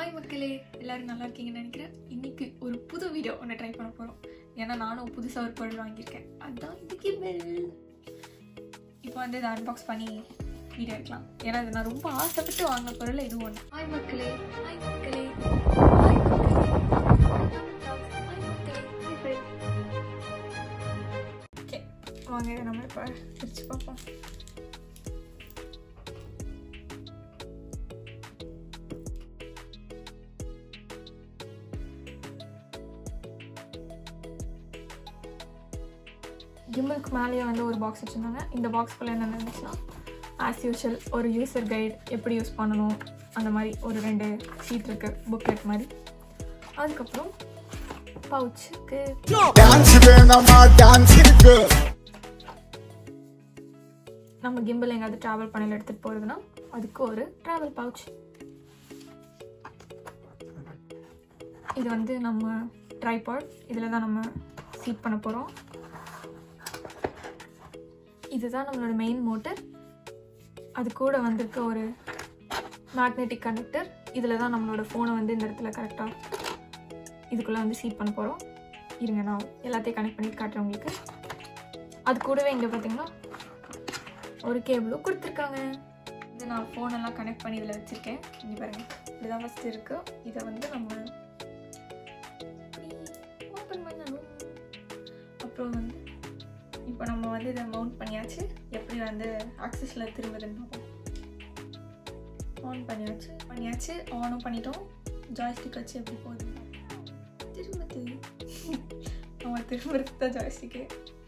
hi மக்களே எல்லாரும் நல்லா இருக்கீங்கன்னு நினைக்கிறேன் இன்னைக்கு ஒரு புது வீடியோ ஒன்று ட்ரை பண்ண போகிறோம் ஏன்னா நானும் புதுசாக ஒரு பொருள் வாங்கியிருக்கேன் அதுதான் இந்த கிம்பல் இப்போ வந்து இதை அன்பாக்ஸ் பண்ணி வீடியோ எடுக்கலாம் ஏன்னா இது நான் ரொம்ப ஆசைப்பட்டு வாங்கின பொருள் இது ஒன்று ஹாய் மக்களே ஹாய் மக்களே ஹாய் மக்களே ஹாய் மக்களே ஹாய் ஃப்ரெண்ட் ஓகே வாங்க இதை நம்ம இப்போ பிரித்து பார்ப்போம் கிம்பிளுக்கு மேலேயே வந்து ஒரு பாக்ஸ் வச்சுருந்தாங்க இந்த பாக்ஸ்குள்ளே என்ன இருந்துச்சுன்னா ஆஸ் யூஷுவல் ஒரு யூசர் கைட் எப்படி யூஸ் பண்ணணும் அந்த மாதிரி ஒரு ரெண்டு ஷீட் இருக்குது புக்லெட் மாதிரி அதுக்கப்புறம் பவுச்சுக்கு டான்ஸ் வேணாமா டான்ஸ் இருக்கு நம்ம கிம்பிள் எங்கேயாவது ட்ராவல் பண்ணல எடுத்துகிட்டு போகிறதுனா அதுக்கு ஒரு ட்ராவல் பவுச் இது வந்து நம்ம ட்ரைபாட் இதில் தான் நம்ம சீட் பண்ண போகிறோம் இதுதான் நம்மளோட மெயின் மோட்டர் அது கூட வந்திருக்க ஒரு மேக்னெட்டிக் கனெக்டர் இதில் தான் நம்மளோட ஃபோனை வந்து இந்த இடத்துல கரெக்டாக இதுக்குள்ளே வந்து சீட் பண்ண போகிறோம் இருங்க நான் எல்லாத்தையும் கனெக்ட் பண்ணிட்டு காட்டுறேன் உங்களுக்கு அது கூடவே இங்கே பார்த்தீங்கன்னா ஒரு கேபிளும் கொடுத்துருக்காங்க இது நான் ஃபோனெல்லாம் கனெக்ட் பண்ணி இதில் வச்சுருக்கேன் இங்கே பாருங்கள் இப்படிதான் ஃபஸ்ட் இருக்குது இதை வந்து நம்ம ஓப்பன் பண்ணணும் அப்புறம் வந்து இப்போ நம்ம வந்து இதை மவுண்ட் பண்ணியாச்சு எப்படி வந்து ஆக்சஸில் திரும்புதுன்னு பார்ப்போம் ஆன் பண்ணியாச்சு பண்ணியாச்சு ஆனும் பண்ணிட்டோம் ஜாய்ஸ்டிக் வச்சு எப்படி போகுது திரும்புது நம்ம திரும்புறது தான் ஜாய்ஸ்டிக்கு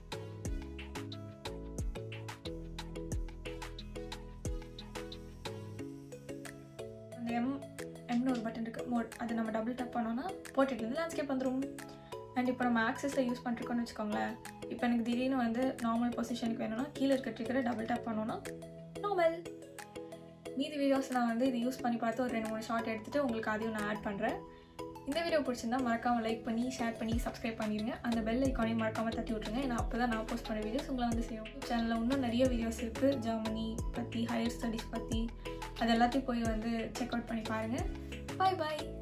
அந்த எம் எம்னு ஒரு பட்டன் இருக்குது மோட் அதை நம்ம டபுள் டப் பண்ணோன்னா போட்டுட்டு லேண்ட்ஸ்கேப் வந்துடும் அண்ட் இப்போ நம்ம ஆக்சஸில் யூஸ் பண்ணிருக்கோம்னு வச்சுக்கோங்களேன் இப்போ எனக்கு திடீர்னு வந்து நார்மல் பொசிஷனுக்கு வேணும்னா கீழே இருக்க ட்ரிக்கரை டபுள் டப் பண்ணோன்னா நார்மல் மீதி வீடியோஸ் நான் வந்து இது யூஸ் பண்ணி பார்த்து ஒரு ரெண்டு மூணு ஷார்ட் எடுத்துகிட்டு உங்களுக்கு அதையும் நான் ஆட் பண்ணுறேன் இந்த வீடியோ பிடிச்சிருந்தா மறக்காமல் லைக் பண்ணி ஷேர் பண்ணி சப்ஸ்கிரைப் பண்ணிடுங்க அந்த பெல் ஐக்கானையும் மறக்காமல் தட்டி விட்ருங்க ஏன்னா அப்போ தான் நான் போஸ்ட் பண்ண வீடியோஸ் உங்களை வந்து சேரும் சேனலில் இன்னும் நிறைய வீடியோஸ் இருக்குது ஜெர்மனி பற்றி ஹையர் ஸ்டடீஸ் பற்றி அது எல்லாத்தையும் போய் வந்து செக் அவுட் பண்ணி பாருங்கள் பாய் பாய்